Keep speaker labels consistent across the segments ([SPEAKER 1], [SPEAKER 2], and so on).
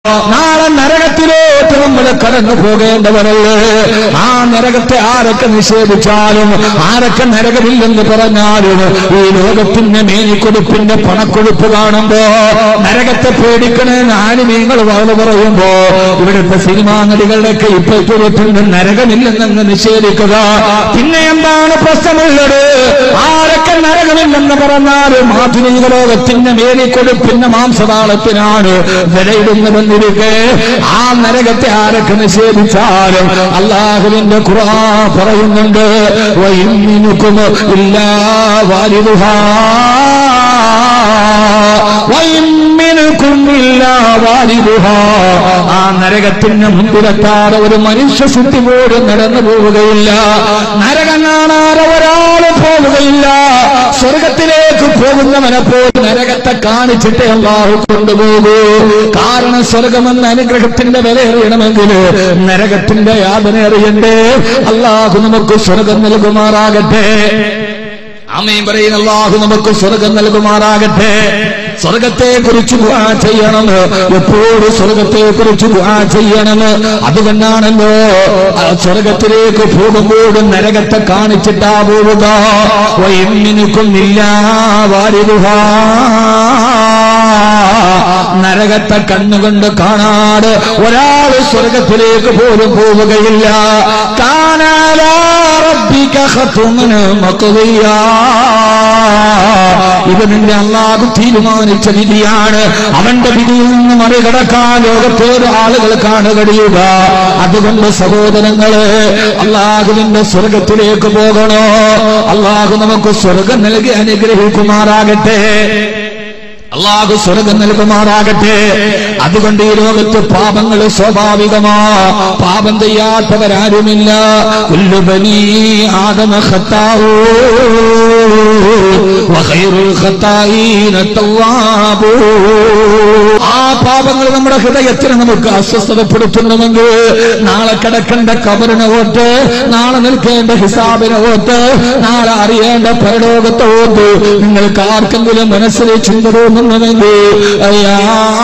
[SPEAKER 1] നാളെ നരകത്തിലോട്ട് നമ്മൾ കടന്നു പോകേണ്ടവരല്ലേ ആ നരകത്തെ ആരൊക്കെ നിഷേധിച്ചാലും ആരൊക്കെ നരകമില്ലെന്ന് പറഞ്ഞാലും ഈ ലോകത്തിന്റെ മേനിക്കൊടുപ്പിന്റെ പണക്കൊടുപ്പ് കാണുമ്പോ നരകത്തെ പേടിക്കണമെന്ന് ആനിമീങ്ങൾ വളർന്നു പറയുമ്പോ ഇവിടുത്തെ സിനിമാ നടികളുടെയൊക്കെ ഇപ്പോഴത്തെ നരകമില്ലെന്ന് നിഷേധിക്കുക പിന്നെ എന്താണ് പ്രശ്നമുള്ളത് ആരൊക്കെ നരകമില്ലെന്ന് പറഞ്ഞാലും ആധുനിക ലോകത്തിന്റെ മേനിക്കൊടുപ്പിന്റെ മാംസതാളത്തിനാണ് വിലയിടുന്നതെന്നിരിക്കെ ആ നരകത്തെ ആരൊക്കെ നിഷേധിച്ചാലും അള്ളാഹുവിന്റെ ഖുറാ പറയുന്നുണ്ട് വൈമിനുക്കും ഇല്ലാ വാലിദുഹാ വൈമിനുക്കും ഇല്ലാ വാലിദുഹാ ആ നരകത്തിന് മുമ്പിലെത്താതെ ഒരു മനുഷ്യ ശുദ്ധി പോലും നടന്നു പോവുകയില്ല നരകം കാണാതെ ഒരാളും പോവുകയില്ല സ്വർഗത്തിലേക്ക് പോകുന്നവനെ പോലും നരകത്തെ കാണിച്ചിട്ട് അള്ളാഹു കൊണ്ടുപോകൂ കാരണം സ്വർഗമെന്ന അനുഗ്രഹത്തിന്റെ വില അറിയണമെങ്കിൽ നരകത്തിന്റെ യാതന അറിയണ്ടേ അള്ളാഹു നമുക്ക് സ്വർഗം നൽകുമാറാകട്ടെ അമ്മയും പറയുന്ന അള്ളാഹു നമുക്ക് സ്വർഗം നൽകുമാറാകട്ടെ സ്വർഗത്തെ കുറിച്ച് ദുആ ചെയ്യണം എപ്പോഴും സ്വർഗത്തെ കുറിച്ച് ദുആ ചെയ്യണം അതുകൊണ്ടാണല്ലോ ആ സ്വർഗത്തിലേക്ക് പോകുമ്പോഴും നരകത്തെ കാണിച്ചിട്ടാ പോവുക വൈമിനുക്കുന്നില്ല വാരിരുഹാ നരകത്തെ കണ്ണുകൊണ്ട് കാണാതെ ഒരാൾ സ്വർഗത്തിലേക്ക് പോലും പോവുകയില്ല കാനാലാ റബ്ബിക ഖത്മന മഖദിയാ ഇത് നിന്റെ അള്ളാഹു തീരുമാനിച്ച വിധിയാണ് അവന്റെ വിധിയിൽ നിന്ന് മറികടക്കാൻ ലോകത്തോട് ആളുകൾ കാണുകടിയുക അതുകൊണ്ട് സഹോദരങ്ങള് അള്ളാഹുവിന്റെ സ്വർഗത്തിലേക്ക് പോകണോ അള്ളാഹു നമുക്ക് സ്വർഗം നൽകി അനുഗ്രഹിക്കുമാറാകട്ടെ അള്ളാഹു സ്വർഗം നൽകുമാറാകട്ടെ അതുകൊണ്ട് ഈ ലോകത്ത് പാപങ്ങൾ സ്വാഭാവികമാ പാപം ചെയ്യാത്തവരാരുമില്ല കുല്ലുബനി ആദമ ഖത്താഊ വഖൈറുൽ ഖത്താഈന തവ്വാബൂ ആ പാപങ്ങൾ നമ്മുടെ ഹൃദയത്തിന് നമുക്ക് അസ്വസ്ഥതപ്പെടുത്തുന്നുവെങ്കിൽ നാളെ കിടക്കേണ്ട കബറിനെ ഓർത്ത് നാളെ നിൽക്കേണ്ട ഹിസാബിനെ ഓർത്ത് നാളെ അറിയേണ്ട പരലോകത്തെ ഓർത്ത് നിങ്ങൾക്ക് ആർക്കെങ്കിലും മനസ്സിൽ ചിന്ത തോന്നുന്നുവെങ്കിൽ അയ്യാ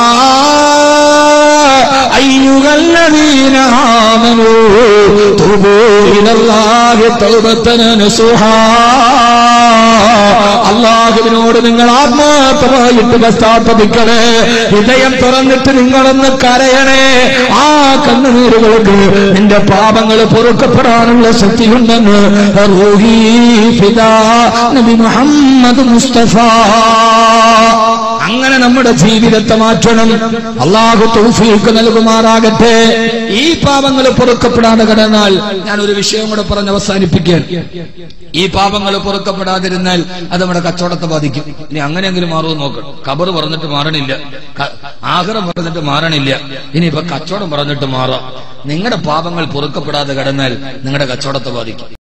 [SPEAKER 1] أيها الذين آمنوا توبوا إلى الله توبة نصوحا അള്ളാഹുവിനോട് നിങ്ങൾ ആത്മാർത്ഥമായിട്ട് പശ്ചാത്തപിക്കണേ ഹൃദയം തുറന്നിട്ട് നിങ്ങളൊന്ന് കരയണേ ആ കണ്ണുനീരുകൾക്ക് നിന്റെ പാപങ്ങൾ പൊറുക്കപ്പെടാനുള്ള ശക്തിയുണ്ടെന്ന് റൂഹി ഫിദാ നബി മുഹമ്മദ് മുസ്തഫ അങ്ങനെ നമ്മുടെ ജീവിതത്തെ മാറ്റണം അള്ളാഹു തൗഫീഖ് നൽകുമാറാകട്ടെ ഈ പാപങ്ങൾ പൊറുക്കപ്പെടാതെ കിടന്നാൽ ഞാൻ ഒരു വിഷയം കൂടെ പറഞ്ഞ് അവസാനിപ്പിക്കാൻ ഈ പാപങ്ങൾ പൊറുക്കപ്പെടാതിരുന്നാൽ അത് നമ്മുടെ കച്ചവടത്തെ ബാധിക്കും ഇനി അങ്ങനെയെങ്കിലും മാറുമെന്ന് നോക്കണം കബർ പറഞ്ഞിട്ട് മാറണില്ല ക- ആഹാരം പറഞ്ഞിട്ട് മാറണില്ല ഇനിയിപ്പോ കച്ചവടം പറഞ്ഞിട്ട് മാറാം നിങ്ങളുടെ പാപങ്ങൾ പൊറുക്കപ്പെടാതെ കിടന്നാൽ നിങ്ങളുടെ കച്ചവടത്തെ ബാധിക്കും